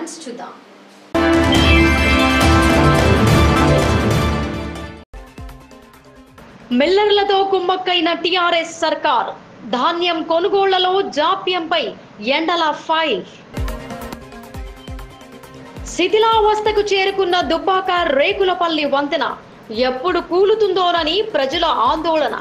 Headlines చూద్దాం మిల్లర్లతో కుమ్మక్కైన TRS సర్కార్ ధాన్యం కొనుగోళ్లలో జాప్యంపై ఎండల ఫైల్ శిథిలావస్థకు చేరుకున్న దుబ్బాక రేకులపల్లి వంతెన ఎప్పుడు కూలుతుందోనని ప్రజల ఆందోళన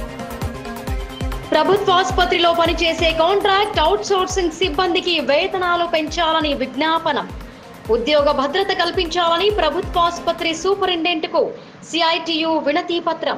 ప్రభుత్వాసుపత్రిలో పనిచేసే కాంట్రాక్ట్ అవుట్సోర్సింగ్ సిబ్బందికి వేతనాలు పెంచాలని విజ్ఞాపనం ఉద్యోగ భద్రత కల్పించాలని ప్రభుత్వాసుపత్రి సూపరింటెండెంట్కు సిఐటియు వినతి పత్రం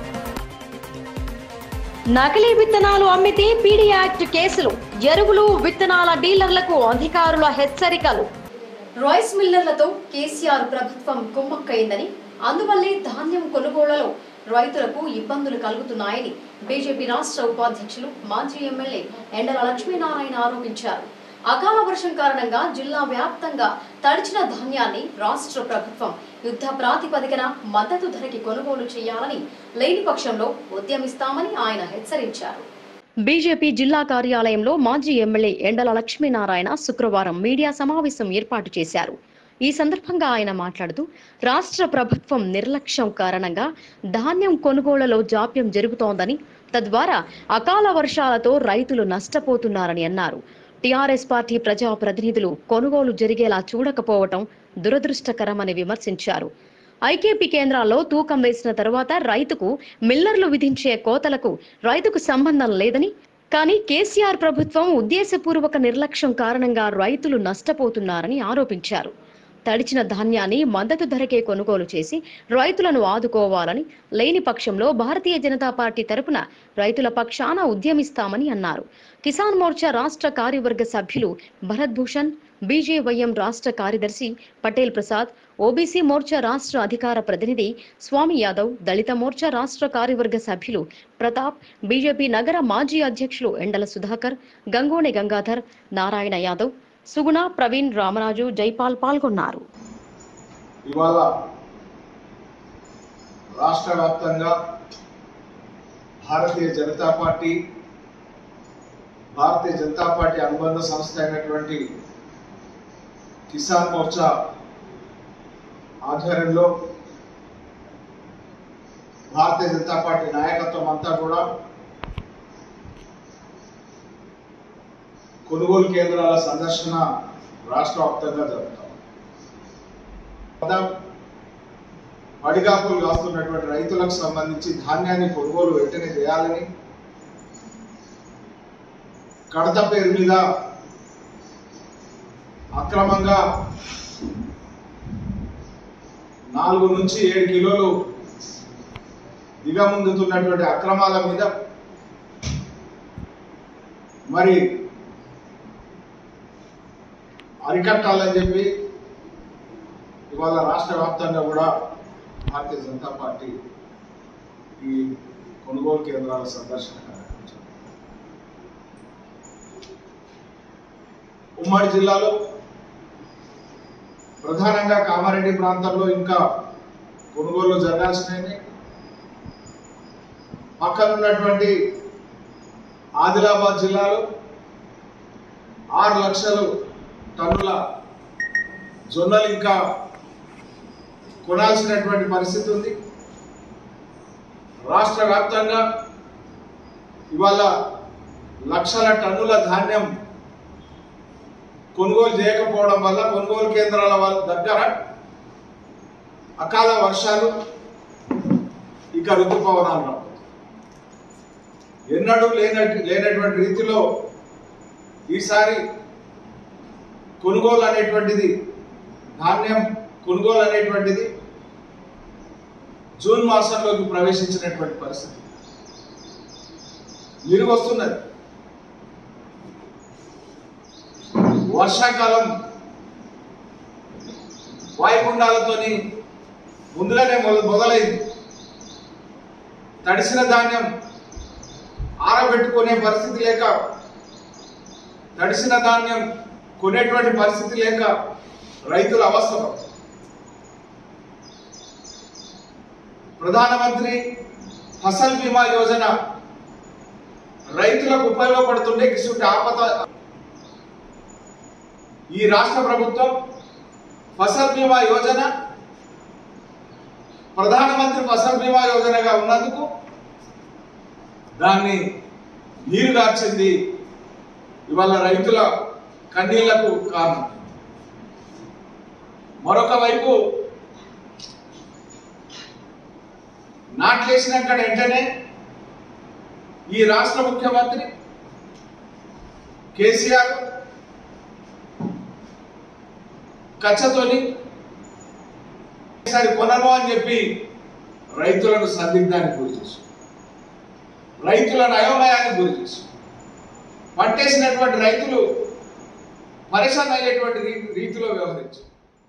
నకిలీ విత్తనాలు అమ్మితే పీడీ యాక్ట్ కేసులు ఎరువులు విత్తనాల డీలర్లకు అధికారుల హెచ్చరికలు రైస్ మిల్లర్లతో కేసీఆర్ ప్రభుత్వం కుమ్మక్కైందని అందువల్లే ధాన్యం కొనుగోళ్లలో రైతులకు ఇబ్బందులు కలుగుతున్నాయని బీజేపీ రాష్ట్ర ఉపాధ్యక్షులు మాజీ ఎమ్మెల్యే ఎండల లక్ష్మీనారాయణ ఆరోపించారు అకాల వర్షం కారణంగా జిల్లా వ్యాప్తంగా తడిచిన ధాన్యాన్ని రాష్ట్ర ప్రభుత్వం యుద్ధ ప్రాతిపదికన మద్దతు ధరకి కొనుగోలు చేయాలని లేని పక్షంలో ఉద్యమిస్తామని ఆయన హెచ్చరించారు బీజేపీ జిల్లా కార్యాలయంలో మాజీ ఎమ్మెల్యే ఎండల లక్ష్మీనారాయణ శుక్రవారం మీడియా సమావేశం ఏర్పాటు చేశారు ఈ సందర్భంగా ఆయన మాట్లాడుతూ రాష్ట్ర ప్రభుత్వం నిర్లక్ష్యం కారణంగా ధాన్యం కొనుగోళ్లలో జాప్యం జరుగుతోందని తద్వారా అకాల వర్షాలతో రైతులు నష్టపోతున్నారని అన్నారు టీఆర్ఎస్ పార్టీ ప్రజా ప్రతినిధులు కొనుగోలు జరిగేలా చూడకపోవటం దురదృష్టకరమని విమర్శించారు ఐకేపీ కేంద్రాల్లో తూకం వేసిన తరువాత రైతుకు మిల్లర్లు విధించే కోతలకు రైతుకు సంబంధం లేదని కానీ కేసీఆర్ ప్రభుత్వం ఉద్దేశపూర్వక నిర్లక్ష్యం కారణంగా రైతులు నష్టపోతున్నారని ఆరోపించారు తడిచిన ధాన్యాన్ని మద్దతు ధరకే కొనుగోలు చేసి రైతులను ఆదుకోవాలని లేని పక్షంలో భారతీయ జనతా పార్టీ తరపున రైతుల పక్షాన ఉద్యమిస్తామని అన్నారు కిసాన్ మోర్చా రాష్ట్ర కార్యవర్గ సభ్యులు భరత్ భూషణ్ బీజేవైఎం రాష్ట్ర కార్యదర్శి పటేల్ ప్రసాద్ ఓబీసీ మోర్చా రాష్ట్ర అధికార ప్రతినిధి స్వామి యాదవ్ దళిత మోర్చా రాష్ట్ర కార్యవర్గ సభ్యులు ప్రతాప్ బీజేపీ నగర మాజీ అధ్యక్షులు ఎండల సుధాకర్ గంగోణి గంగాధర్ నారాయణ యాదవ్ సుగుణ ప్రవీణ్ రామరాజు జైపాల్ పాల్గొన్నారు ఇవాళ రాష్ట్ర వ్యాప్తంగా భారతీయ జనతా పార్టీ భారతీయ జనతా పార్టీ అనుబంధ సంస్థ అయినటువంటి కిసాన్ మోర్చా ఆధ్వర్యంలో భారతీయ జనతా పార్టీ నాయకత్వం అంతా కూడా కొనుగోలు కేంద్రాల సందర్శన రాష్ట్ర వ్యాప్తంగా జరుగుతాం పడిగాపులు కాస్తున్నటువంటి రైతులకు సంబంధించి ధాన్యాన్ని కొనుగోలు వెంటనే చేయాలని కడత పేరు మీద అక్రమంగా నాలుగు నుంచి ఏడు కిలోలు దిగముందుతున్నటువంటి అక్రమాల మీద మరి అరికట్టాలని చెప్పి ఇవాళ రాష్ట్ర వ్యాప్తంగా కూడా భారతీయ జనతా పార్టీ ఈ కొనుగోలు కేంద్రాల సందర్శన కార్యక్రమం చేపట్టింది. ఉమ్మడి జిల్లాలో ప్రధానంగా కామారెడ్డి ప్రాంతంలో ఇంకా కొనుగోలు జరగాల్సినవి పక్కనున్నటువంటి ఆదిలాబాద్ జిల్లాలో ఆరు లక్షలు టన్నుల జొన్నలు ఇంకా కొనాల్సినటువంటి పరిస్థితి ఉంది రాష్ట్ర వ్యాప్తంగా ఇవాళ లక్షల టన్నుల ధాన్యం కొనుగోలు చేయకపోవడం వల్ల కొనుగోలు కేంద్రాల వాళ్ళ దగ్గర అకాల వర్షాలు ఇక ఋతుపవనాలు రావు ఎన్నడూ లేనట్టు లేనటువంటి రీతిలో ఈసారి కొనుగోలు అనేటువంటిది ధాన్యం కొనుగోలు అనేటువంటిది జూన్ మాసంలోకి ప్రవేశించినటువంటి పరిస్థితి మీరు వస్తున్నది వర్షాకాలం వాయుగుండాలతోని ముందుగానే మొద- మొదలైంది తడిసిన ధాన్యం ఆరబెట్టుకునే పరిస్థితి లేక తడిసిన ధాన్యం కొనేటువంటి పరిస్థితి లేక రైతుల అవసరం ప్రధానమంత్రి ఫసల్ బీమా యోజన రైతులకు ఉపయోగపడుతుండే కిసుంటి ఆపద ఈ రాష్ట్ర ప్రభుత్వం ఫసల్ బీమా యోజన ప్రధానమంత్రి ఫసల్ బీమా యోజనగా ఉన్నందుకు దాన్ని నీరుగార్చింది ఇవాళ రైతుల కన్నీళ్లకు కారణం మరొక వైపు నాట్లేసినాక వెంటనే ఈ రాష్ట్ర ముఖ్యమంత్రి కేసీఆర్ కచ్చతోని ఈసారి కొనను అని చెప్పి రైతులను సందిగ్ధానికి గురి చేసు రైతులను అయోమయానికి గురి చేసు పట్టేసినటువంటి రైతులు పరేషాన్ అయ్యేటువంటి రీ- రీతిలో వ్యవహరించారు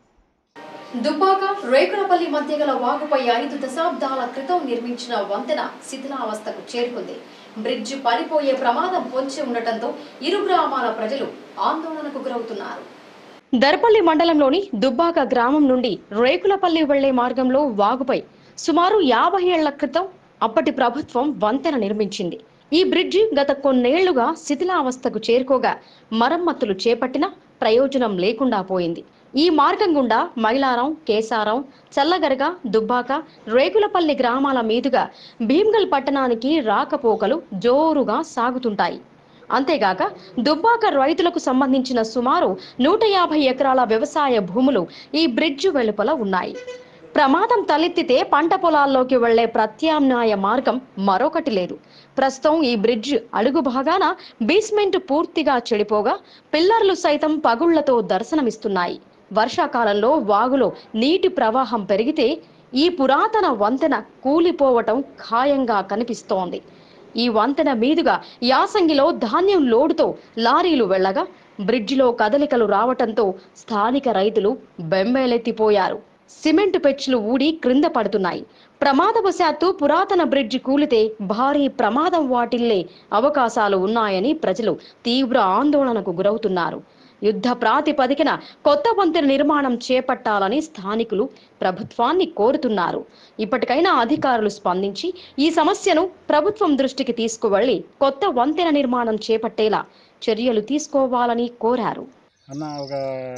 దుబ్బాక రేకులపల్లి మధ్య గల వాగుపై ఐదు దశాబ్దాల క్రితం నిర్మించిన వంతెన శిథిలావస్థకు చేరుకుంది బ్రిడ్జ్ పడిపోయే ప్రమాదం పొంచి ఉండటంతో ఇరు గ్రామాల ప్రజలు ఆందోళనకు గురవుతున్నారు దర్పల్లి మండలంలోని దుబ్బాక గ్రామం నుండి రేకులపల్లి వెళ్లే మార్గంలో వాగుపై సుమారు యాభై ఏళ్ల క్రితం అప్పటి ప్రభుత్వం వంతెన నిర్మించింది ఈ బ్రిడ్జి గత కొన్నేళ్లుగా శిథిలావస్థకు చేరుకోగా మరమ్మతులు చేపట్టినా ప్రయోజనం లేకుండా పోయింది ఈ మార్గం గుండా మైలారం కేసారం చల్లగరగ దుబ్బాక రేకులపల్లి గ్రామాల మీదుగా భీమ్గల్ పట్టణానికి రాకపోకలు జోరుగా సాగుతుంటాయి అంతేగాక దుబ్బాక రైతులకు సంబంధించిన సుమారు నూట యాభై ఎకరాల వ్యవసాయ భూములు ఈ బ్రిడ్జి వెలుపల ఉన్నాయి ప్రమాదం తలెత్తితే పంట పొలాల్లోకి వెళ్లే ప్రత్యామ్నాయ మార్గం మరొకటి లేదు ప్రస్తుతం ఈ బ్రిడ్జ్ అడుగు భాగాన బేస్మెంట్ పూర్తిగా చెడిపోగా పిల్లర్లు సైతం పగుళ్లతో దర్శనమిస్తున్నాయి వర్షాకాలంలో వాగులో నీటి ప్రవాహం పెరిగితే ఈ పురాతన వంతెన కూలిపోవటం ఖాయంగా కనిపిస్తోంది ఈ వంతెన మీదుగా యాసంగిలో ధాన్యం లోడుతో లారీలు వెళ్ళగా బ్రిడ్జిలో కదలికలు రావటంతో స్థానిక రైతులు బెంబేలెత్తిపోయారు సిమెంట్ పెచ్చులు ఊడి క్రింద పడుతున్నాయి ప్రమాదవశాత్తు పురాతన బ్రిడ్జి కూలితే భారీ ప్రమాదం వాటిల్లే అవకాశాలు ఉన్నాయని ప్రజలు తీవ్ర ఆందోళనకు గురవుతున్నారు యుద్ధ ప్రాతిపదికన కొత్త వంతెన నిర్మాణం చేపట్టాలని స్థానికులు ప్రభుత్వాన్ని కోరుతున్నారు ఇప్పటికైనా అధికారులు స్పందించి ఈ సమస్యను ప్రభుత్వం దృష్టికి తీసుకువెళ్లి కొత్త వంతెన నిర్మాణం చేపట్టేలా చర్యలు తీసుకోవాలని కోరారు అన్న ఒక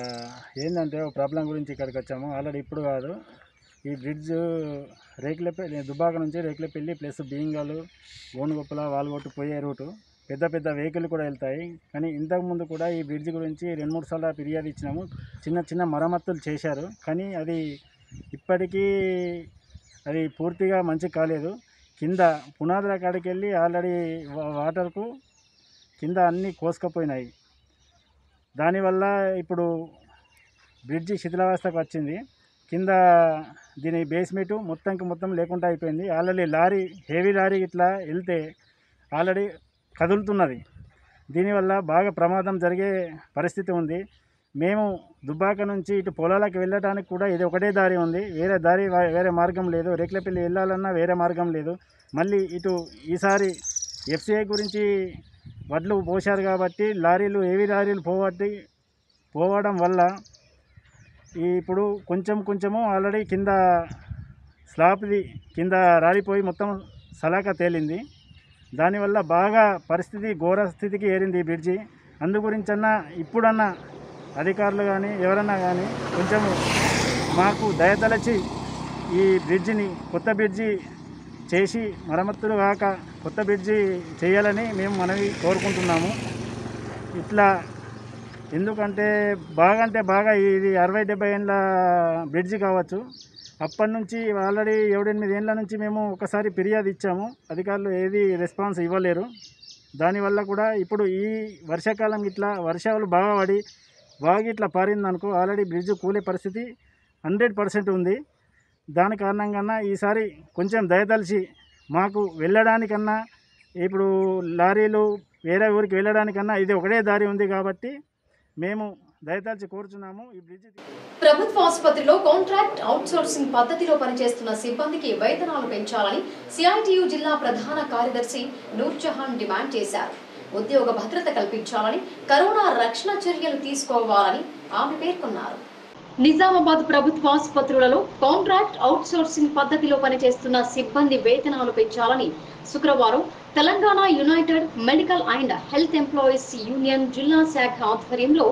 ఏంటంటే ఒక ప్రాబ్లం గురించి ఇక్కడికి వచ్చాము ఆల్రెడీ ఇప్పుడు కాదు ఈ బ్రిడ్జ్ రేకులపల్లి దుబ్బాక నుంచి రేకులపల్లి ప్లస్ బీంగాలు గోనుగొప్పల వాల్గొట్టు పోయే రూటు పెద్ద పెద్ద వెహికల్ కూడా వెళ్తాయి కానీ ఇంతకుముందు కూడా ఈ బ్రిడ్జ్ గురించి రెండు మూడు సార్లు ఫిర్యాదు ఇచ్చినాము చిన్న చిన్న మరమ్మతులు చేశారు కానీ అది ఇప్పటికీ అది పూర్తిగా మంచి కాలేదు కింద పునాదుల కాడికి వెళ్ళి ఆల్రెడీ వా- వాటర్కు కింద అన్నీ కోసుకపోయినాయి దానివల్ల ఇప్పుడు బ్రిడ్జి శిథిలావస్థకు వచ్చింది కింద దీని బేస్మెంట్ మొత్తంకి మొత్తం లేకుండా అయిపోయింది ఆల్రెడీ లారీ హెవీ లారీ ఇట్లా వెళ్తే ఆల్రెడీ కదులుతున్నది దీనివల్ల బాగా ప్రమాదం జరిగే పరిస్థితి ఉంది మేము దుబ్బాక నుంచి ఇటు పొలాలకు వెళ్ళడానికి కూడా ఇది ఒకటే దారి ఉంది వేరే దారి వా- వేరే మార్గం లేదు రేకులపల్లి వెళ్ళాలన్నా వేరే మార్గం లేదు మళ్ళీ ఇటు ఈసారి ఎఫ్సిఐ గురించి వడ్లు పోశారు కాబట్టి లారీలు ఏవి లారీలు పోవట్టి పోవడం వల్ల ఈ ఇప్పుడు కొంచెం కొంచెము ఆల్రెడీ కింద స్లాబ్ది కింద రాలిపోయి మొత్తం సలాక తేలింది దానివల్ల బాగా పరిస్థితి ఘోర స్థితికి ఏరింది ఈ బ్రిడ్జి అందు గురించన్నా ఇప్పుడన్నా అధికారులు కానీ ఎవరన్నా కానీ కొంచెము మాకు దయతలచి ఈ బ్రిడ్జిని కొత్త బ్రిడ్జి చేసి మరమ్మతులు కాక కొత్త బ్రిడ్జి చేయాలని మేము మనవి కోరుకుంటున్నాము ఇట్లా ఎందుకంటే బాగా అంటే బాగా ఇది అరవై డెబ్బై ఏళ్ళ బ్రిడ్జి కావచ్చు అప్పటి నుంచి ఆల్రెడీ ఏడెనిమిది ఏళ్ళ నుంచి మేము ఒకసారి ఫిర్యాదు ఇచ్చాము అధికారులు ఏది రెస్పాన్స్ ఇవ్వలేరు దానివల్ల కూడా ఇప్పుడు ఈ వర్షాకాలం ఇట్లా వర్షాలు బాగా పడి బాగా ఇట్లా పారిందనుకో ఆల్రెడీ బ్రిడ్జ్ కూలే పరిస్థితి హండ్రెడ్ పర్సెంట్ ఉంది దాని కారణంగా ఈసారి కొంచెం దయతలిచి మాకు వెళ్ళడానికన్నా ఇప్పుడు లారీలు వేరే ఊరికి వెళ్ళడానికన్నా ఇది ఒకటే దారి ఉంది కాబట్టి మేము దయతలిచి కోరుచున్నాము ఈ బ్రిడ్జ్ ప్రభుత్వ ఆసుపత్రిలో కాంట్రాక్ట్ అవుట్సోర్సింగ్ పద్ధతిలో పనిచేస్తున్న సిబ్బందికి వేతనాలు పెంచాలని సిఐటియు జిల్లా ప్రధాన కార్యదర్శి నూర్జహాన్ డిమాండ్ చేశారు ఉద్యోగ భద్రత కల్పించాలని కరోనా రక్షణ చర్యలు తీసుకోవాలని ఆమె పేర్కొన్నారు నిజామాబాద్ ప్రభుత్వ ఆసుపత్రులలో కాంట్రాక్ట్ అవుట్సోర్సింగ్ పద్ధతిలో పనిచేస్తున్న సిబ్బంది వేతనాలు పెంచాలని శుక్రవారం Telangana United Medical and Health Employees Union జిల్లా శాఖ ఆధ్వర్యంలో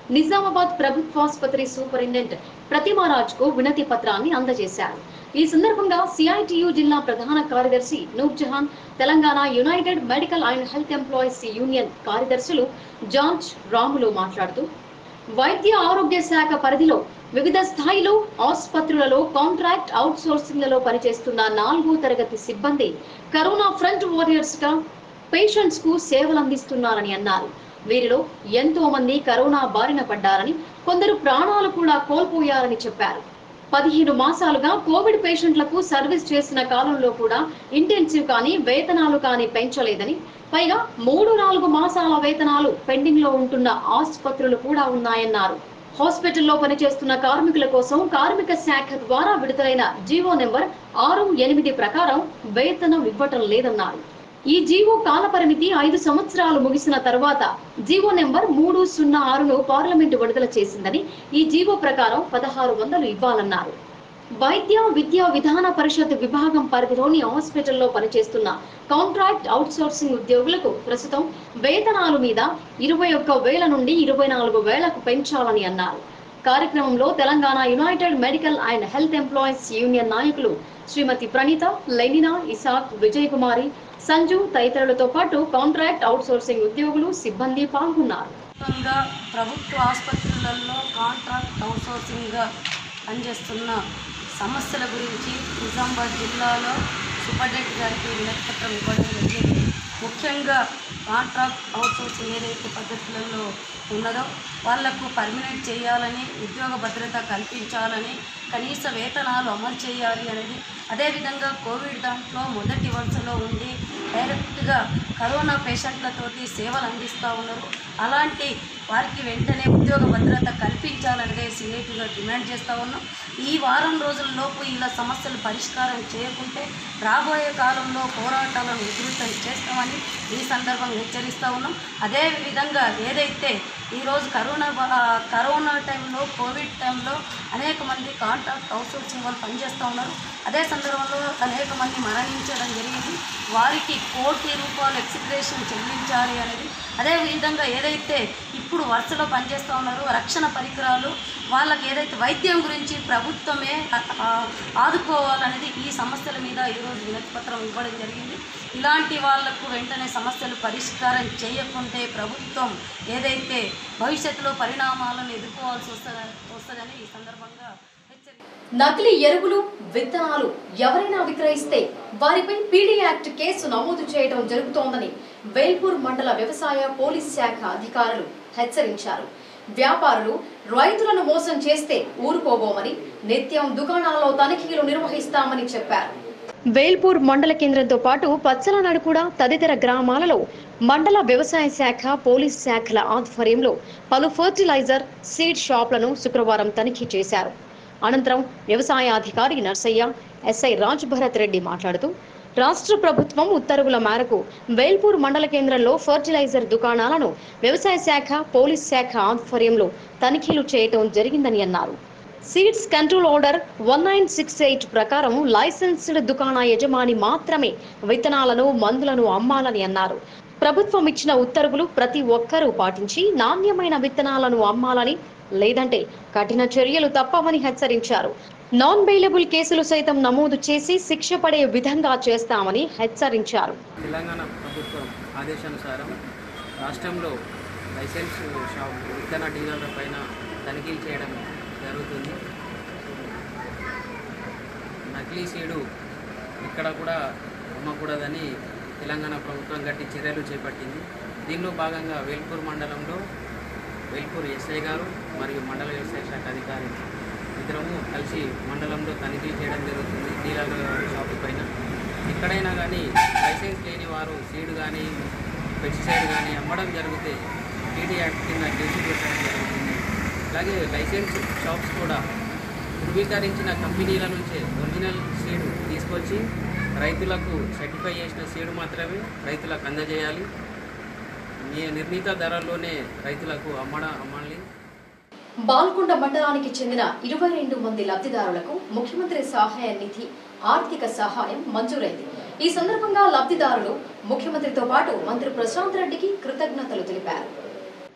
నిజామాబాద్ ప్రభుత్వాసుపత్రి సూపరింటెండెంట్ ప్రతిమారాజ్ కు వినతి పత్రాన్ని అందజేశారు ఈ సందర్భంగా సిఐటియు జిల్లా ప్రధాన కార్యదర్శి Noor Jahan Telangana United Medical and Health Employees Union కార్యదర్శులు జార్జ్ రాములు మాట్లాడుతూ వైద్య ఆరోగ్య శాఖ పరిధిలో వివిధ స్థాయిలో ఆసుపత్రులలో కాంట్రాక్ట్ అవుట్ సోర్సింగ్లలో పనిచేస్తున్న నాలుగో తరగతి సిబ్బంది కరోనా ఫ్రంట్ వారియర్స్ గా పేషెంట్స్ కు సేవలు అందిస్తున్నారని అన్నారు వీరిలో ఎంతో మంది కరోనా బారిన పడ్డారని కొందరు ప్రాణాలు కూడా కోల్పోయారని చెప్పారు పదిహేను మాసాలుగా కోవిడ్ పేషెంట్లకు సర్వీస్ చేసిన కాలంలో కూడా ఇంటెన్సివ్ కానీ వేతనాలు కానీ పెంచలేదని పైగా మూడు నాలుగు మాసాల వేతనాలు పెండింగ్ లో ఉంటున్న ఆసుపత్రులు కూడా ఉన్నాయన్నారు హాస్పిటల్లో పనిచేస్తున్న కార్మికుల కోసం కార్మిక శాఖ ద్వారా విడుదలైన జీవో నెంబర్ ఆరు ఎనిమిది ప్రకారం వేతనం ఇవ్వటం లేదన్నారు ఈ జీవో కాల పరిమితి ఐదు సంవత్సరాలు ముగిసిన తర్వాత జీవో నెంబర్ మూడు సున్నా ఆరును పార్లమెంటు విడుదల చేసిందని ఈ జీవో ప్రకారం పదహారు వందలు ఇవ్వాలన్నారు వైద్య విద్యా విధాన పరిషత్ విభాగం పరిధిలోని హాస్పిటల్లో పనిచేస్తున్న కాంట్రాక్ట్ అవుట్సోర్సింగ్ ఉద్యోగులకు ప్రస్తుతం వేతనాలు మీద ఇరవై ఒక్క వేల నుండి ఇరవై నాలుగు వేలకు పెంచాలని అన్నారు కార్యక్రమంలో Telangana United Medical and Health Employees Union నాయకులు శ్రీమతి ప్రణీత లెనినా ఇసాక్ విజయ్ కుమారి సంజు తదితరులతో పాటు కాంట్రాక్ట్ అవుట్సోర్సింగ్ ఉద్యోగులు సిబ్బంది పాల్గొన్నారు మొత్తంగా ప్రభుత్వ ఆసుపత్రులలో కాంట్రాక్ట్ అవుట్సోర్సింగ్గా పనిచేస్తున్న సమస్యల గురించి నిజామాబాద్ జిల్లాలో సూపరింటెండెంట్ గారికి వినతిపత్రం ఇవ్వడం జరిగింది ముఖ్యంగా కాంట్రాక్ట్ అవుట్సోర్సింగ్ ఏదైతే పద్ధతులలో ఉన్నదో వాళ్లకు పర్మనెంట్ చేయాలని ఉద్యోగ భద్రత కల్పించాలని కనీస వేతనాలు అమలు చేయాలి అనేది అదేవిధంగా కోవిడ్ దాంట్లో మొదటి వరుసలో ఉండి డైరెక్ట్గా కరోనా పేషెంట్లతోటి సేవలు అందిస్తూ ఉన్నారు అలాంటి వారికి వెంటనే ఉద్యోగ భద్రత కల్పించాలనేది సిఐటిగా డిమాండ్ చేస్తూ ఉన్నాం ఈ వారం రోజుల్లోపు ఇలా సమస్యలు పరిష్కారం చేయకుంటే రాబోయే కాలంలో పోరాటాలను ఉధృతం చేస్తామని ఈ సందర్భంగా హెచ్చరిస్తూ ఉన్నాం అదే విధంగా ఏదైతే ఈరోజు కరోనా వా- కరోనా టైంలో కోవిడ్ టైంలో అనేక మంది కాంట్రాక్ట్ అవుట్సోర్సింగ్ వాళ్ళు పనిచేస్తూ ఉన్నారు అదే సందర్భంలో అనేక మంది మరణించడం జరిగింది వారికి కోటి రూపాయలు ఎక్స్గ్రేషన్ చెల్లించాలి అనేది అదే విధంగా ఏదైతే ఇప్పుడు వరుసలో పనిచేస్తూ ఉన్నారో రక్షణ పరికరాలు వాళ్ళకి ఏదైతే వైద్యం గురించి ప్రభుత్వమే ఆ, ఆదుకోవాలనేది ఈ సమస్యల మీద ఈరోజు వినతిపత్రం ఇవ్వడం జరిగింది ఇలాంటి వాళ్లకు వెంటనే సమస్యలు పరిష్కారం చేయకుంటే ప్రభుత్వం ఏదైతే భవిష్యత్తులో పరిణామాలను ఎదుర్కోవాల్సి వస్తుందని వస్తుందని ఈ సందర్భంగా హెచ్చరి నకిలీ ఎరువులు విత్తనాలు ఎవరైనా విక్రయిస్తే వారిపై పీడీ యాక్ట్ కేసు నమోదు చేయడం జరుగుతోందని వేల్పూర్ మండల వ్యవసాయ పోలీస్ శాఖ అధికారులు హెచ్చరించారు వ్యాపారులు రైతులను మోసం చేస్తే ఊరుకోబోమని నిత్యం దుకాణాల్లో తనిఖీలు నిర్వహిస్తామని చెప్పారు వేల్పూర్ మండల కేంద్రంతో పాటు పచ్చలనాడుకూడ తదితర గ్రామాలలో మండల వ్యవసాయ శాఖ పోలీస్ శాఖల ఆధ్వర్యంలో పలు ఫర్టిలైజర్ సీడ్ షాప్లను శుక్రవారం తనిఖీ చేశారు అనంతరం వ్యవసాయ అధికారి నర్సయ్య ఎస్ఐ రాజ్ భరత్ రెడ్డి మాట్లాడుతూ రాష్ట్ర ప్రభుత్వం ఉత్తర్వుల మేరకు వేల్పూర్ మండల కేంద్రంలో ఫర్టిలైజర్ దుకాణాలను వ్యవసాయ శాఖ పోలీస్ శాఖ ఆధ్వర్యంలో తనిఖీలు చేయటం జరిగిందని అన్నారు seeds control order one nine six eight ప్రకారం లైసెన్స్డ్ దుకాణ యజమాని మాత్రమే విత్తనాలను మందులను అమ్మాలని అన్నారు ప్రభుత్వం ఇచ్చిన ఉత్తర్వులు ప్రతి ఒక్కరూ పాటించి నాణ్యమైన విత్తనాలను అమ్మాలని లేదంటే కఠిన చర్యలు తప్పవని హెచ్చరించారు నాన్ బెయిలబుల్ కేసులు సైతం నమోదు చేసి శిక్ష పడే విధంగా చేస్తామని హెచ్చరించారు తెలంగాణ ప్రభుత్వం ఆదేశానుసారం రాష్ట్రంలో లైసెన్స్ షాప్ విత్తన డీలర్ల పైన తనిఖీలు చేయడం జరుగుతుంది నకిలీ సీడు ఇక్కడ కూడా అమ్మకూడదని తెలంగాణ ప్రభుత్వం గట్టి చర్యలు చేపట్టింది దీనిలో భాగంగా వేల్పూర్ మండలంలో వేల్పూర్ ఎస్ఐ గారు మరియు మండల వ్యవసాయ శాఖ అధికారి ఇద్దరము కలిసి మండలంలో తనిఖీ చేయడం జరుగుతుంది డీలర్ల షాపు పైన ఎక్కడైనా కానీ లైసెన్స్ లేని వారు సీడ్ కానీ పెస్టిసైడ్ కానీ అమ్మడం జరిగితే టీడీ యాక్ట్ కింద కేసు పెట్టడం జరుగుతుంది అలాగే లైసెన్స్ షాప్స్ కూడా ధృవీకరించిన కంపెనీల నుంచే ఒరిజినల్ సీడ్ తీసుకొచ్చి రైతులకు సర్టిఫై చేసిన సీడ్ మాత్రమే రైతులకు అందజేయాలి ని- నిర్ణీత ధరల్లోనే రైతులకు అమ్మడ అమ్మాలి బాల్కొండ మండలానికి చెందిన ఇరవై రెండు మంది లబ్ధిదారులకు ముఖ్యమంత్రి సహాయ నిధి ఆర్థిక సహాయం మంజూరైంది ఈ సందర్భంగా లబ్ధిదారులు ముఖ్యమంత్రితో పాటు మంత్రి ప్రశాంత్ రెడ్డికి కృతజ్ఞతలు తెలిపారు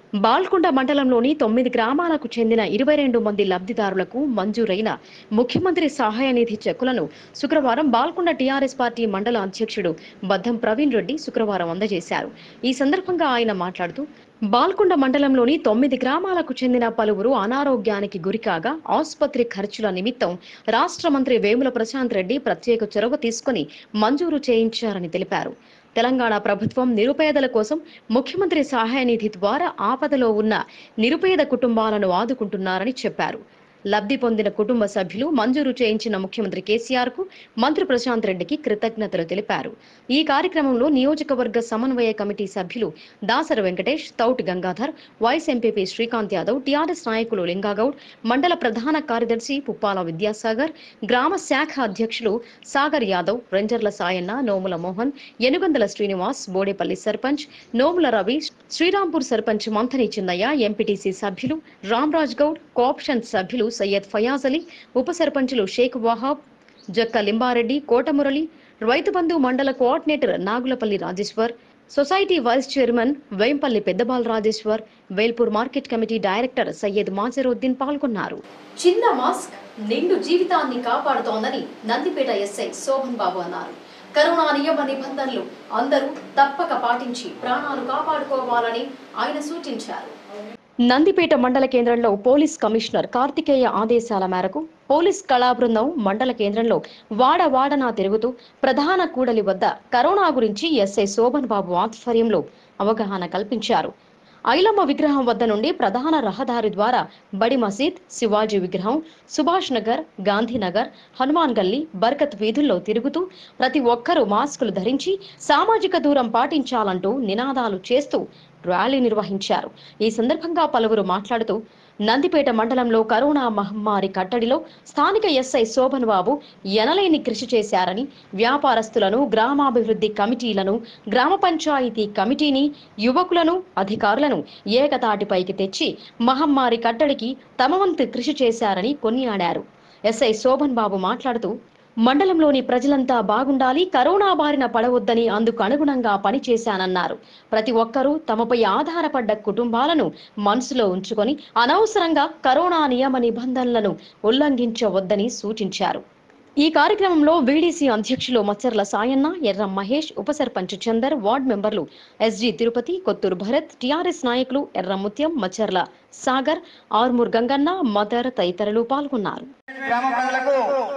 బాల్కొండ మండలంలోని తొమ్మిది గ్రామాలకు చెందిన ఇరవై రెండు మంది లబ్ధిదారులకు మంజూరైన ముఖ్యమంత్రి సహాయ నిధి చెక్కులను శుక్రవారం బాల్కొండ టీఆర్ఎస్ పార్టీ మండల అధ్యక్షుడు బద్దం ప్రవీణ్ రెడ్డి శుక్రవారం అందజేశారు ఈ సందర్భంగా ఆయన మాట్లాడుతూ బాల్కొండ మండలంలోని తొమ్మిది గ్రామాలకు చెందిన పలువురు అనారోగ్యానికి గురికాగా ఆసుపత్రి ఖర్చుల నిమిత్తం రాష్ట్ర మంత్రి వేముల ప్రశాంత్ రెడ్డి ప్రత్యేక చొరవ తీసుకుని మంజూరు చేయించారని తెలిపారు తెలంగాణ ప్రభుత్వం నిరుపేదల కోసం ముఖ్యమంత్రి సహాయ నిధి ద్వారా ఆపదలో ఉన్న నిరుపేద కుటుంబాలను ఆదుకుంటున్నారని చెప్పారు లబ్ధి పొందిన కుటుంబ సభ్యులు మంజూరు చేయించిన ముఖ్యమంత్రి కేసీఆర్ కు మంత్రి ప్రశాంత్ రెడ్డికి కృతజ్ఞతలు తెలిపారు ఈ కార్యక్రమంలో నియోజకవర్గ సమన్వయ కమిటీ సభ్యులు Dasara Venkatesh Tauti Gangadhar vice MPP Srikanth Yadav TRS నాయకులు లింగాగౌడ్ మండల ప్రధాన కార్యదర్శి పుప్పాల విద్యాసాగర్ గ్రామ శాఖ అధ్యక్షులు సాగర్ యాదవ్ రెంజర్ల సాయన్న నోముల మోహన్ ఎనుగందల శ్రీనివాస్ బోడేపల్లి సర్పంచ్ నోముల రవి శ్రీరాంపూర్ సర్పంచ్ మంథని చిన్నయ్య ఎంపీటీసీ సభ్యులు రామ్రాజ్ గౌడ్ కోఆప్షన్ సభ్యులు సయ్యద్ ఫయాజ్ అలీ ఉప సర్పంచులు షేక్ వహాబ్ జక్క లింబారెడ్డి కోటమురళి రైతు బంధు మండల coordinator Nagulapalli Rajeshwar society vice chairman Vempalli Peddabal Rajeshwar Velpur market committee director Syed Majaruddin పాల్గొన్నారు చిన్న మాస్క్ నిండు జీవితాన్ని కాపాడుతోందని నందిపేట ఎస్ఐ శోభన్ బాబు అన్నారు కరోనా నియమ నిబంధనలు అందరూ తప్పక పాటించి ప్రాణాలు కాపాడుకోవాలని ఆయన సూచించారు నందిపేట మండల కేంద్రంలో పోలీస్ కమిషనర్ కార్తికేయ ఆదేశాల మేరకు పోలీస్ కళా బృందం మండల కేంద్రంలో వాడ వాడనా తిరుగుతూ ప్రధాన కూడలి వద్ద కరోనా గురించి ఎస్ఐ శోభన్ బాబు ఆధ్వర్యంలో అవగాహన కల్పించారు ఐలమ్మ విగ్రహం వద్ద నుండి ప్రధాన రహదారి ద్వారా బడి మసీద్ శివాజీ విగ్రహం సుభాష్ నగర్ గాంధీనగర్ హనుమాన్ గల్లీ బర్కత్ వీధుల్లో తిరుగుతూ ప్రతి ఒక్కరూ మాస్కులు ధరించి సామాజిక దూరం పాటించాలంటూ నినాదాలు చేస్తూ ర్యాలీ నిర్వహించారు ఈ సందర్భంగా పలువురు మాట్లాడుతూ నందిపేట మండలంలో కరోనా మహమ్మారి కట్టడిలో స్థానిక ఎస్ఐ శోభన్ బాబు ఎనలేని కృషి చేశారని వ్యాపారస్తులను గ్రామాభివృద్ధి కమిటీలను గ్రామ పంచాయతీ కమిటీని యువకులను అధికారులను ఏకతాటిపైకి తెచ్చి మహమ్మారి కట్టడికి తమ వంతు కృషి చేశారని కొనియాడారు ఎస్ఐ శోభన్ బాబు మాట్లాడుతూ మండలంలోని ప్రజలంతా బాగుండాలి కరోనా బారిన పడవద్దని అందుకు అనుగుణంగా పనిచేశానన్నారు ప్రతి ఒక్కరూ తమపై ఆధారపడ్డ కుటుంబాలను మనసులో ఉంచుకొని అనవసరంగా కరోనా నియమ నిబంధనలను ఉల్లంఘించవద్దని సూచించారు ఈ కార్యక్రమంలో వీడీసీ అధ్యక్షులు మచ్చర్ల సాయన్న ఎర్ర మహేష్ ఉప sarpanch Chander ward members SG Tirupati Kothur Bharat TRS నాయకులు ఎర్ర ముత్యం మచ్చర్ల సాగర్ ఆర్మూర్ గంగన్న మదర్ తదితరులు పాల్గొన్నారు గ్రామ ప్రజలకు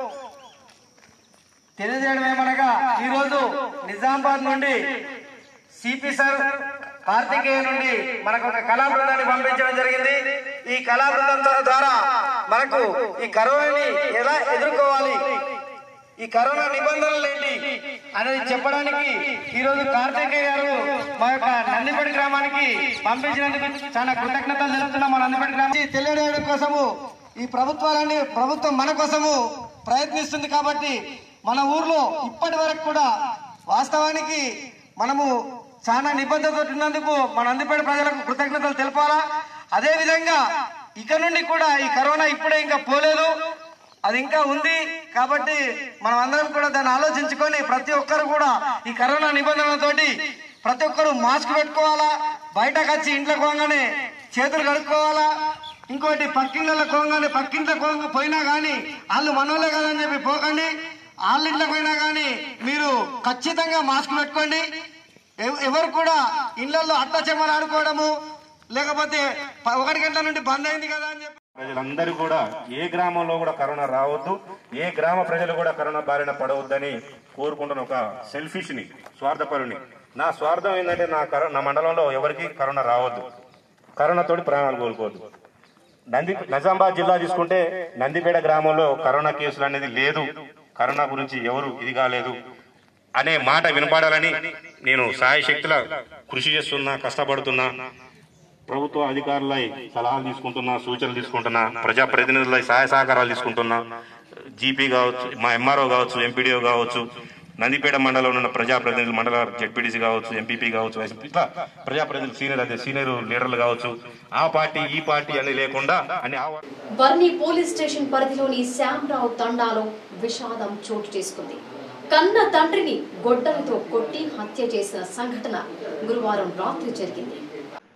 తెలియజేయడం ఏమనగా ఈరోజు నిజామాబాద్ నుండి సిపి సార్ కార్తికేయ నుండి మనకు ఒక కళా బృందాన్ని పంపించడం జరిగింది ఈ కళా బృందం ద్వారా మనకు ఈ కరోనాని ఎలా ఎదుర్కోవాలి ఈ కరోనా నిబంధనలు ఏంటి అనేది చెప్పడానికి ఈ రోజు కార్తికేయ గారు మా యొక్క నందిపేట గ్రామానికి పంపించినందుకు చాలా కృతజ్ఞతలు తెలుపుతున్నాం మా నందిపేట గ్రామానికి తెలియజేయడం కోసము ఈ ప్రభుత్వాలని ప్రభుత్వం మన కోసము ప్రయత్నిస్తుంది కాబట్టి మన ఊర్లో ఇప్పటి వరకు కూడా వాస్తవానికి మనము చాలా నిబద్ధత ఉన్నందుకు మన నందిపేట ప్రజలకు కృతజ్ఞతలు తెలపాలా అదే విధంగా ఇక నుండి కూడా ఈ కరోనా ఇప్పుడే ఇంకా పోలేదు అది ఇంకా ఉంది కాబట్టి మనం అందరం కూడా దాన్ని ఆలోచించుకొని ప్రతి ఒక్కరు కూడా ఈ కరోనా నిబంధనలతోటి ప్రతి ఒక్కరు మాస్క్ పెట్టుకోవాలా బయటకు వచ్చి ఇంట్లోకి పోగానే చేతులు కడుక్కోవాలా ఇంకోటి పక్కింట్లో పోగానే పక్కింట్లో పోగా పోయినా కానీ వాళ్ళు మనోళ్ళే కదని చెప్పి పోకండి వాళ్ళ ఇంట్లో పోయినా కానీ మీరు ఖచ్చితంగా మాస్క్ పెట్టుకోండి ఎవ- ఎవరు కూడా ఇళ్లలో అట్ట చెమ్మలు ఆడుకోవడము లేకపోతే ప- ఒకటి గంటల నుండి బంద్ అయింది కదా అని చెప్పి ప్రజలందరూ కూడా ఏ గ్రామంలో కూడా కరోనా రావద్దు ఏ గ్రామ ప్రజలు కూడా కరోనా బారిన పడవద్దని కోరుకుంటున్న ఒక సెల్ఫిష్ ని స్వార్థపరుని నా స్వార్థం ఏంటంటే నా కరో నా మండలంలో ఎవరికి కరోనా రావద్దు కరోనా తోటి ప్రాణాలు కోల్పోవద్దు నంది నిజామాబాద్ జిల్లా తీసుకుంటే నందిపేట గ్రామంలో కరోనా కేసులు అనేది లేదు కరోనా గురించి ఎవరు ఇది కాలేదు అనే మాట వినపడాలని నేను సాయశక్తుల కృషి చేస్తున్నా కష్టపడుతున్నా ప్రభుత్వ అధికారుల సలహాలు తీసుకుంటున్నా సూచనలు తీసుకుంటున్నా ప్రజాప్రతినిధుల సహాయ సహకారాలు తీసుకుంటున్నా జీపీ కావచ్చు మా ఎంఆర్ఓ కావచ్చు ఎంపీడీఓ కావచ్చు నందిపేట మండలంలో ఉన్న ప్రజాప్రతినిధులు మండల జెడ్పీటీసీ కావచ్చు ఎంపీపీ కావచ్చు వైస్ ఇట్లా ప్రజాప్రతినిధులు సీనియర్ అదే సీనియర్ లీడర్లు కావచ్చు ఆ పార్టీ ఈ పార్టీ అని లేకుండా అని ఆ వర్ని పోలీస్ స్టేషన్ పరిధిలోని శ్యాంరావు తండాలో విషాదం చోటు చేసుకుంది కన్న తండ్రిని గొడ్డలతో కొట్టి హత్య చేసిన సంఘటన గురువారం రాత్రి జరిగింది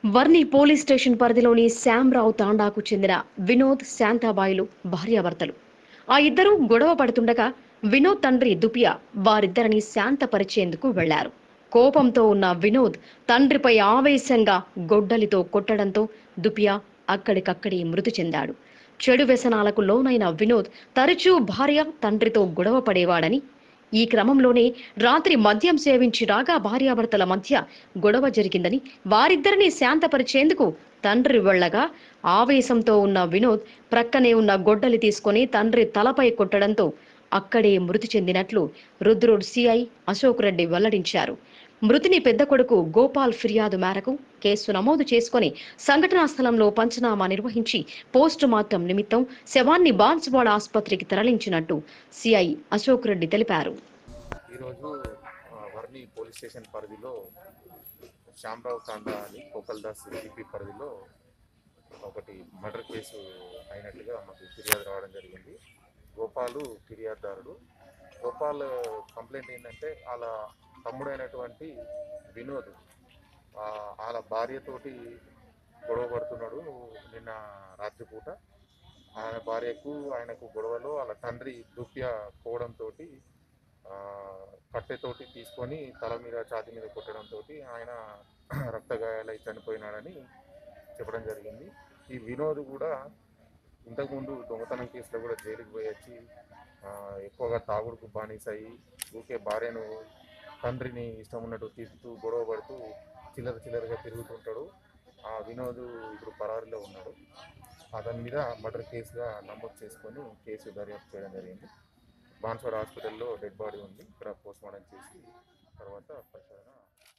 వర్ని పోలీస్ స్టేషన్ పరిధిలోని శ్యాంరావు తాండాకు చెందిన వినోద్ శాంతాబాయిలు భార్యాభర్తలు ఆ ఇద్దరు గొడవ పడుతుండగా వినోద్ తండ్రి దుపియా వారిద్దరిని శాంతపరిచేందుకు వెళ్లారు కోపంతో ఉన్న వినోద్ తండ్రిపై ఆవేశంగా గొడ్డలితో కొట్టడంతో దుపియా అక్కడికక్కడే మృతి చెందాడు చెడు వ్యసనాలకు లోనైన వినోద్ తరచూ భార్య తండ్రితో గొడవ పడేవాడని ఈ క్రమంలోనే రాత్రి మద్యం సేవించి రాగా భార్యాభర్తల మధ్య గొడవ జరిగిందని వారిద్దరిని శాంతపరిచేందుకు తండ్రి వెళ్ళగా ఆవేశంతో ఉన్న వినోద్ ప్రక్కనే ఉన్న గొడ్డలి తీసుకొని తండ్రి తలపై కొట్టడంతో అక్కడే మృతి చెందినట్లు రుద్రోడ్ సిఐ అశోక్ రెడ్డి వెల్లడించారు మృతిని పెద్ద కొడుకు గోపాల్ ఫిర్యాదు మేరకు కేసు నమోదు చేసుకొని సంఘటనా స్థలంలో పంచనామా నిర్వహించి పోస్టు మార్టం నిమిత్తం శవాన్ని బాన్సువాడ ఆసుపత్రికి తరలించినట్టు సిఐ అశోక్ రెడ్డి తెలిపారు ఈరోజు ఆ, వర్ణి పోలీస్ స్టేషన్ పరిధిలో శ్యామరావు తాండా అని కోకల్దాస్ సిపి పరిధిలో ఒకటి మర్డర్ కేసు అయినట్లుగా మాకు ఫిర్యాదు రావడం జరిగింది గోపాలు ఫిర్యాదుదారుడు గోపాల్ కంప్లైంట్ ఏంటంటే వాళ్ళ తమ్ముడైనటువంటి వినోద్ ఆ, వాళ్ళ భార్యతోటి గొడవ పడుతున్నాడు నిన్న రాత్రిపూట ఆయన భార్యకు ఆయనకు గొడవలో వాళ్ళ తండ్రి దుప్య పోవడంతో కట్టెతోటి తీసుకొని తల మీద ఛాతి మీద కొట్టడంతో ఆయన రక్తగాయాలై చనిపోయినాడని చెప్పడం జరిగింది ఈ వినోద్ కూడా ఇంతకుముందు దొంగతనం కేసులో కూడా జైలుకి పోయి వచ్చి ఆ, ఎక్కువగా తాగుడుకు బానిస అయ్యి ఊకే భార్యను తండ్రిని ఇష్టం ఉన్నట్టు తీస్తూ గొడవ పడుతూ చిల్లర చిల్లరగా తిరుగుతుంటాడు ఆ వినోద్ ఇప్పుడు పరారీలో ఉన్నాడు అతని మీద మర్డర్ కేసుగా నమోదు చేసుకొని కేసు దర్యాప్తు చేయడం జరిగింది బాన్స్వాడ హాస్పిటల్లో డెడ్ బాడీ ఉంది ఇక్కడ పోస్ట్ మార్టం చేసి తర్వాత పరిశోధన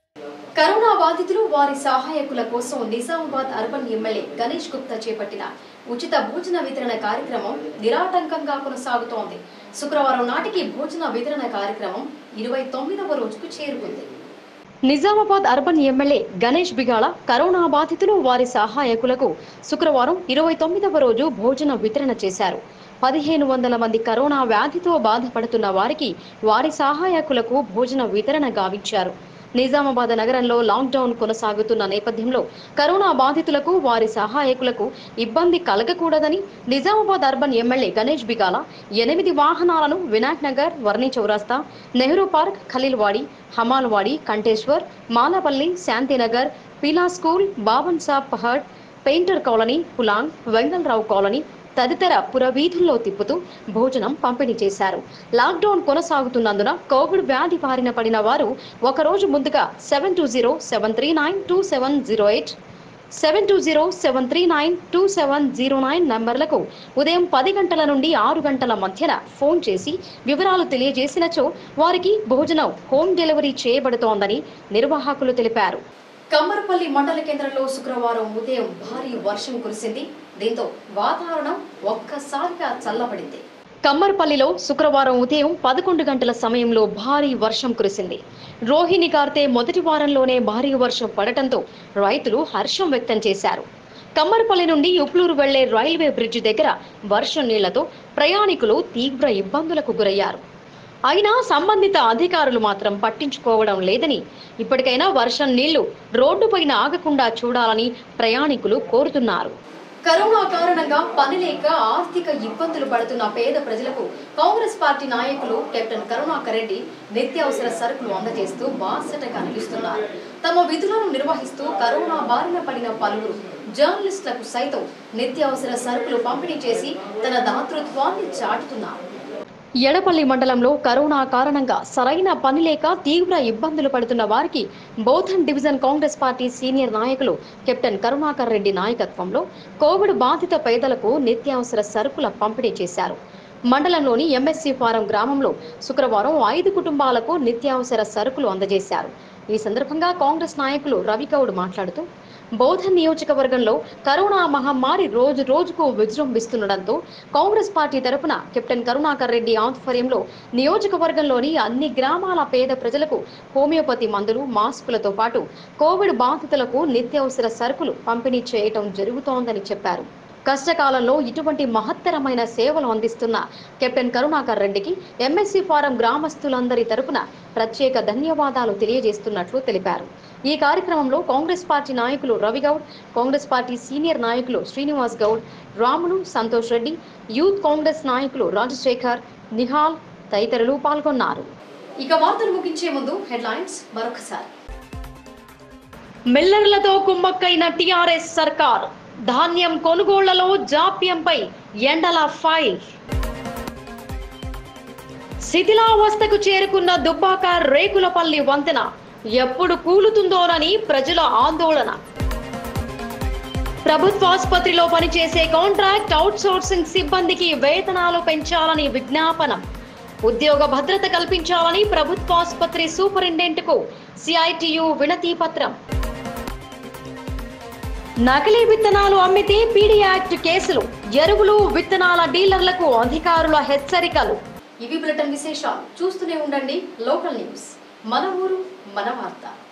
కరోనా బాధితులు వారి సహాయకుల కోసం నిజామాబాద్ అర్బన్ ఎమ్మెల్యే గణేష్ గుప్తా చేపట్టిన ఉచిత భోజన వితరణ కార్యక్రమం నిరాటంకంగా కొనసాగుతోంది శుక్రవారం నాటికి భోజన వితరణ కార్యక్రమం ఇరవై తొమ్మిదవ రోజుకు చేరుకుంది Nizamabad urban MLA Ganesh Bigala corona బాధితులు వారి సహాయకులకు శుక్రవారం ఇరవై తొమ్మిదవ రోజు భోజన వితరణ చేశారు పదిహేను వందల మంది కరోనా వ్యాధితో బాధపడుతున్న వారికి వారి సహాయకులకు భోజన వితరణ గావించారు నిజామాబాద్ నగరంలో లాక్డౌన్ కొనసాగుతున్న నేపథ్యంలో కరోనా బాధితులకు వారి సహాయకులకు ఇబ్బంది కలగకూడదని నిజామాబాద్ అర్బన్ ఎమ్మెల్యే గణేష్ బిగాల ఎనిమిది వాహనాలను వినాయక్ నగర్ వర్ణి చౌరాస్తా Nehru park Khaleelwadi Hamalwadi Kanteshwar Malapalli Shantinagar Peela school Baban Sab Pahad painter colony Pulang Vengalrao colony తదితర పురవీధుల్లో తిప్పుతూ భోజనం పంపిణీ చేశారు లాక్డౌన్ కొనసాగుతున్నందున కోవిడ్ వ్యాధి బారిన పడిన వారు ఒకరోజు ముందుగా seven two zero seven three nine two seven zero eight seven two zero seven three nine two seven zero nine నంబర్లకు ఉదయం పది గంటల నుండి ఆరు గంటల మధ్యన ఫోన్ చేసి వివరాలు తెలియజేసినచో వారికి భోజనం హోమ్ డెలివరీ చేయబడుతోందని నిర్వాహకులు తెలిపారు కమ్మరపల్లి మండల కేంద్రంలో శుక్రవారం ఉదయం భారీ వర్షం కురిసింది దీంతో వాతావరణం ఒక్కసారిగా చల్లబడింది కమ్మర్పల్లిలో శుక్రవారం ఉదయం పదకొండు గంటల సమయంలో భారీ వర్షం కురిసింది రోహిణి కార్తె మొదటి వారంలోనే భారీ వర్షం పడటంతో రైతులు హర్షం వ్యక్తం చేశారు కమ్మర్పల్లి నుండి ఉప్లూరు వెళ్లే రైల్వే బ్రిడ్జి దగ్గర వర్షం నీళ్లతో ప్రయాణికులు తీవ్ర ఇబ్బందులకు గురయ్యారు అయినా సంబంధిత అధికారులు మాత్రం పట్టించుకోవడం లేదని ఇప్పటికైనా వర్షం నీళ్లు రోడ్డుపైన ఆగకుండా చూడాలని ప్రయాణికులు కోరుతున్నారు కరోనా కారణంగా పని లేక ఆర్థిక ఇబ్బందులు పడుతున్న పేద ప్రజలకు కాంగ్రెస్ పార్టీ నాయకులు కెప్టెన్ కరుణాకర్ రెడ్డి నిత్యావసర సరుకులు అందజేస్తూ బాసటగా నిలుస్తున్నారు తమ విధులను నిర్వహిస్తూ కరోనా బారిన పడిన పలువురు జర్నలిస్టులకు సైతం నిత్యావసర సరుకులు పంపిణీ చేసి తన దాతృత్వాన్ని చాటుతున్నారు ఎడపల్లి మండలంలో కరోనా కారణంగా సరైన పని లేక తీవ్ర ఇబ్బందులు పడుతున్న వారికి Bodhan division Congress party senior నాయకులు కెప్టెన్ కరుణాకర్ రెడ్డి నాయకత్వంలో కోవిడ్ బాధిత పేదలకు నిత్యావసర సరుకుల పంపిణీ చేశారు మండలంలోని ఎంఎస్సీ ఫారం గ్రామంలో శుక్రవారం ఐదు కుటుంబాలకు నిత్యావసర సరుకులు అందజేశారు ఈ సందర్భంగా కాంగ్రెస్ నాయకులు రవిగౌడ్ మాట్లాడుతూ బోధన్ నియోజకవర్గంలో కరోనా మహమ్మారి రోజు రోజుకు విజృంభిస్తుండటంతో కాంగ్రెస్ పార్టీ తరపున కెప్టెన్ కరుణాకర్ రెడ్డి ఆధ్వర్యంలో నియోజకవర్గంలోని అన్ని గ్రామాల పేద ప్రజలకు హోమియోపతి మందులు మాస్కులతో పాటు కోవిడ్ బాధితులకు నిత్యావసర సరుకులు పంపిణీ చేయటం జరుగుతోందని చెప్పారు కష్టకాలంలో ఇటువంటి మహత్తరమైన సేవలు అందిస్తున్న కెప్టెన్ కరుణాకర్ రెడ్డికి ఎంఎస్సీ ఫారం గ్రామస్తులందరి తరపున ప్రత్యేక ధన్యవాదాలు తెలియజేస్తున్నట్లు తెలిపారు ఈ కార్యక్రమంలో కాంగ్రెస్ పార్టీ నాయకులు రవిగౌడ్ కాంగ్రెస్ పార్టీ సీనియర్ నాయకులు శ్రీనివాస్ గౌడ్ రాములు సంతోష్ రెడ్డి యూత్ కాంగ్రెస్ నాయకులు రాజశేఖర్ నిహాల్ తదితరులు పాల్గొన్నారు ఇక వార్తలు ముగించే ముందు హెడ్లైన్స్ మరొకసారి మిల్లర్లతో కుమ్మక్కైన టిఆర్ఎస్ సర్కార్ ధాన్యం కొనుగోళ్లలో జాప్యంపై ఎండల ఫైల్ శిథిలావస్థకు చేరుకున్న దుబ్బాక రేకులపల్లి వంతెన ఎప్పుడు కూలుతుందోనని ప్రజల ఆందోళన ప్రభుత్వాసుపత్రిలో పనిచేసే కాంట్రాక్ట్ అవుట్సోర్సింగ్ సిబ్బందికి వేతనాలు పెంచాలని విజ్ఞాపనం ఉద్యోగ భద్రత కల్పించాలని ప్రభుత్వాసుపత్రి సూపరింటెండెంట్ కు సిఐటియు వినతి పత్రం నకిలీ విత్తనాలు అమ్మితే పీడీ యాక్ట్ కేసులు ఎరువులు విత్తనాల డీలర్లకు అధికారుల హెచ్చరికలు ఇవి బులెటిన్ విశేషాలు చూస్తూనే ఉండండి లోకల్ న్యూస్ మన ఊరు మన వార్త